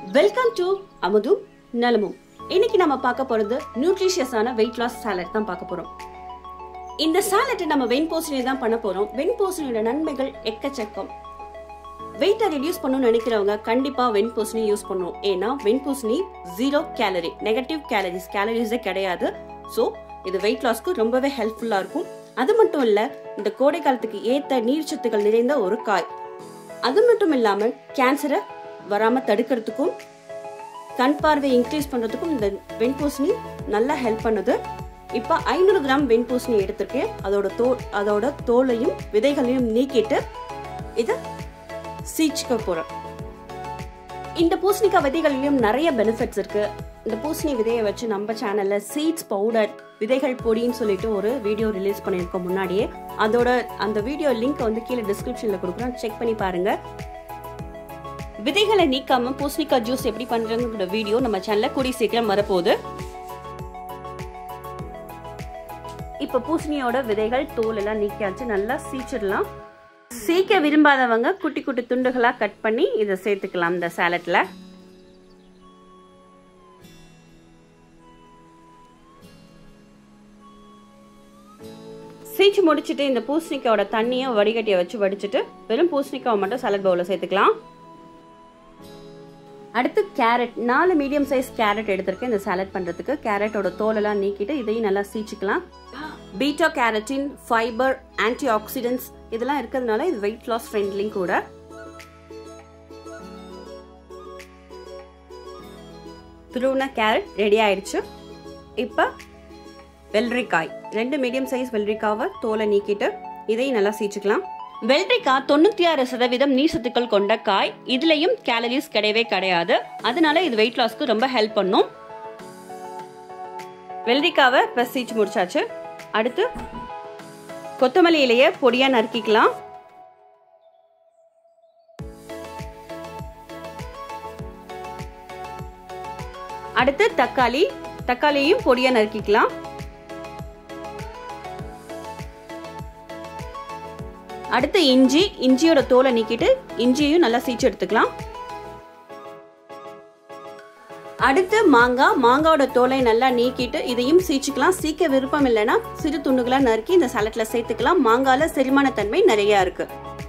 welcome to அமுதும் நலமும் இன்னைக்கு நம்ம பார்க்க போறது நியூட்ரிஷியஸான வெயிட் லாஸ் சாலட் தான் பார்க்க போறோம் இந்த சாலட்டை நம்ம வெண்பூசணி தான் பண்ண போறோம் வெண்பூசணியோட நன்மைகள் எக்கச்சக்கம் வெயிட்டை ரெடியூஸ் பண்ணணும்னு நினைக்கிறவங்க கண்டிப்பா வெண்பூசணி யூஸ் பண்ணும் ஏன்னா வெண்பூசணி ஜீரோ கேலரி நெகட்டிவ் கேலரிஸ் கேலரிஸே கிடையாது ஸோ இது வெயிட் லாஸ்க்கு ரொம்பவே ஹெல்ப்ஃபுல்லா இருக்கும் அது மட்டும் இல்ல இந்த கோடை காலத்துக்கு ஏத்த நீர்ச்சத்துக்கள் நிறைந்த ஒரு காய் அது மட்டும் இல்லாம கேன்சரை வராம தடுக்கிறதுக்கும் கண் பார்வை இன்க்ரீஸ் பண்றதுக்கும் இந்த வெண்பூசணி நல்லா ஹெல்ப் பண்ணுது இப்போ ஐநூறு கிராம் வெண்பூசணி எடுத்திருக்கேன் அதோட தோல் அதோட தோலையும் விதைகளையும் நீக்கிட்டு இதை சீச்சிக்க போறேன் இந்த பூசணிக்காய் விதைகளிலும் நிறைய பெனிஃபிட்ஸ் இருக்கு இந்த பூசணி விதையை வச்சு நம்ம சேனல்ல சீட்ஸ் பவுடர் விதைகள் பொடின்னு சொல்லிட்டு ஒரு வீடியோ ரிலீஸ் பண்ணியிருக்கோம் முன்னாடியே அதோட அந்த வீடியோ லிங்க் வந்து கீழே டிஸ்கிரிப்ஷன்ல கொடுக்குறோம் செக் பண்ணி பாருங்க விதைகளை நீக்காம பூசணிக்காய் ஜூஸ் எப்படி பண்றதுங்கிற வீடியோ நம்ம சேனல்ல கூடி சீக்கிரம் வரப்போகுது இப்ப பூசணியோட விதைகள் தோல் எல்லாம் நீக்கியாச்சு நல்லா சீச்சிடலாம் சீக்க விரும்பாதவங்க குட்டி குட்டி துண்டுகளா கட் பண்ணி இதை சேர்த்துக்கலாம் இந்த சாலட்ல சீச்சு முடிச்சுட்டு இந்த பூசணிக்காயோட தண்ணியை வடிகட்டியை வச்சு வடிச்சிட்டு வெறும் பூசணிக்காவை மட்டும் சாலட் பவுல சேர்த்துக்கலாம் அடுத்து கேரட் நாலு மீடியம் சைஸ் கேரட் எடுத்திருக்கேன் இந்த சாலட் பண்றதுக்கு கேரட்டோட தோலெல்லாம் நீக்கிட்டு இதையும் நல்லா சீச்சிக்கலாம் beta carotene fibre antioxidants இதெல்லாம் இருக்கிறதுனால இது வெயிட் லாஸ் ஃப்ரெண்ட்லியும் கூட துருவன கேரட் ரெடி ஆயிடுச்சு இப்போ வெள்ளரிக்காய் ரெண்டு மீடியம் சைஸ் வெள்ளரிக்காவை தோலை நீக்கிட்டு இதையும் நல்லா சீச்சுக்கலாம் வெள்ளரிக்காய் தொண்ணூத்தி ஆறு சதவீதம் நீர் சத்துக்கள் கொண்ட காய் இதுலயும் கேலரிஸ் கிடையவே கிடையாது அதனால இது வெயிட் லாஸ்க்கு ரொம்ப ஹெல்ப் பண்ணும் வெள்ளரிக்காவை இப்போ சீச்சு முடிச்சாச்சு அடுத்து கொத்தமல்லி இலையை பொடியா நறுக்கிக்கலாம் அடுத்து தக்காளி தக்காளியையும் பொடியா நறுக்கிக்கலாம் அடுத்து இஞ்சி இஞ்சியோட தோலை நீக்கிட்டு இஞ்சியையும் நல்லா சீச்சு எடுத்துக்கலாம் அடுத்து மாங்காய் மாங்காவோட தோலை நல்லா நீக்கிட்டு இதையும் சீச்சுக்கலாம் சீக்க விருப்பம் இல்லைன்னா சிறு துண்டுகளா நறுக்கி இந்த சலட்ல சேர்த்துக்கலாம் மாங்கால செரிமான தன்மை நிறைய இருக்கு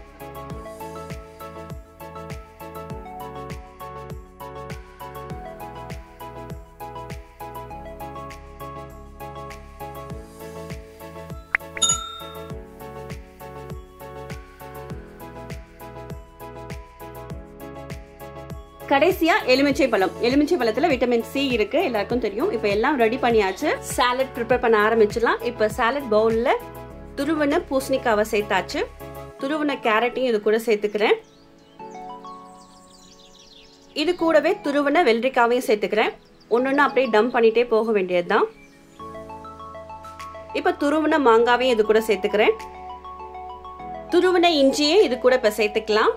கடைசியா எலுமிச்சை பழம் எலுமிச்சை பழத்துல விட்டமின் சி இருக்கு எல்லாருக்கும் தெரியும் இப்போ எல்லாம் ரெடி பண்ணியாச்சு சாலட் ப்ரிப்பேர் பண்ண ஆரம்பிச்சிடலாம் இப்போ சாலட் பவுல்ல துருவன பூசணிக்காவை சேர்த்தாச்சு துருவன கேரட்டையும் இது கூட சேர்த்துக்கிறேன் இது கூடவே துருவன வெள்ளரிக்காவையும் சேர்த்துக்கிறேன் ஒன்னொன்னு அப்படியே டம்ப் பண்ணிட்டே போக வேண்டியதுதான் இப்ப துருவன மாங்காவையும் இது கூட சேர்த்துக்கிறேன் துருவன இஞ்சியை இது கூட இப்ப சேர்த்துக்கலாம்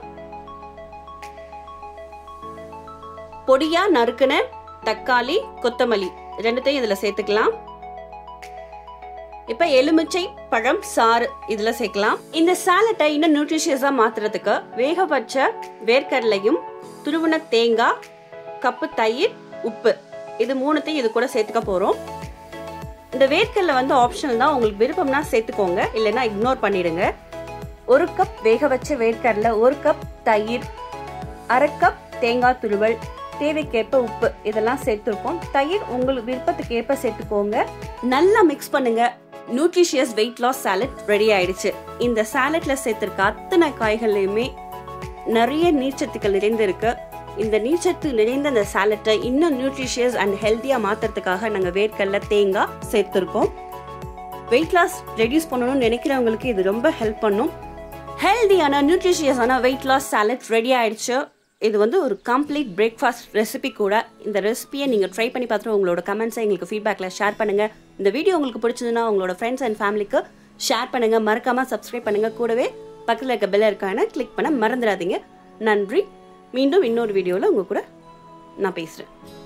பொடியா நறுக்குன தக்காளி கொத்தமல்லி ரெண்டுத்தையும் இதுல சேர்த்துக்கலாம் இப்ப எலுமிச்சை பழம் சாறு இதுல சேர்க்கலாம் இந்த சாலட்டை இன்னும் நியூட்ரிஷியஸா மாத்துறதுக்கு வேக வச்ச வேர்க்கடலையும் துருவன தேங்காய் கப்பு தயிர் உப்பு இது மூணுத்தையும் இது கூட சேர்த்துக்க போறோம் இந்த வேர்க்கடலை வந்து ஆப்ஷனல் தான் உங்களுக்கு விருப்பம்னா சேர்த்துக்கோங்க இல்லைன்னா இக்னோர் பண்ணிடுங்க ஒரு கப் வேக வச்ச வேர்க்கடலை ஒரு கப் தயிர் அரை கப் தேங்காய் துருவல் தேவைக்கேற்ப உப்பு இதெல்லாம் சேர்த்துருக்கோம் தயிர் உங்களுக்கு விருப்பத்துக்கு ஏற்ப சேர்த்துக்கோங்க நல்லா மிக்ஸ் பண்ணுங்க nutritious weight loss salad ready ஆயிடுச்சு இந்த சாலட்ல சேர்த்திருக்க அத்தனை காய்கள்லயுமே நிறைய நீர்ச்சத்துக்கள் நிறைந்திருக்கு இந்த நீர்ச்சத்து நிறைந்த இந்த சாலட்டை இன்னும் நியூட்ரிஷியஸ் அண்ட் ஹெல்த்தியா மாத்துறதுக்காக நாங்க வேர்க்கடல தேங்காய் சேர்த்திருக்கோம் வெயிட் லாஸ் ரெடியூஸ் பண்ணணும்னு நினைக்கிறவங்களுக்கு இது ரொம்ப ஹெல்ப் பண்ணும் ஹெல்தியான நியூட்ரிஷியஸான வெயிட் லாஸ் சாலட் ரெடி ஆயிடுச்சு இது வந்து ஒரு கம்ப்ளீட் பிரேக்ஃபாஸ்ட் ரெசிபி கூட இந்த ரெசிபியை நீங்கள் ட்ரை பண்ணி பார்த்துட்டு உங்களோட கமெண்ட்ஸை எங்களுக்கு ஃபீட்பேக்கில் ஷேர் பண்ணுங்கள் இந்த வீடியோ உங்களுக்கு பிடிச்சதுன்னா உங்களோட ஃப்ரெண்ட்ஸ் அண்ட் ஃபேமிலிக்கு ஷேர் பண்ணுங்கள் மறக்காமல் சப்ஸ்கிரைப் பண்ணுங்கள் கூடவே பக்கத்தில் இருக்க பெல் இருக்கான கிளிக் பண்ண மறந்துடாதீங்க நன்றி மீண்டும் இன்னொரு வீடியோவில் உங்கள் கூட நான் பேசுகிறேன்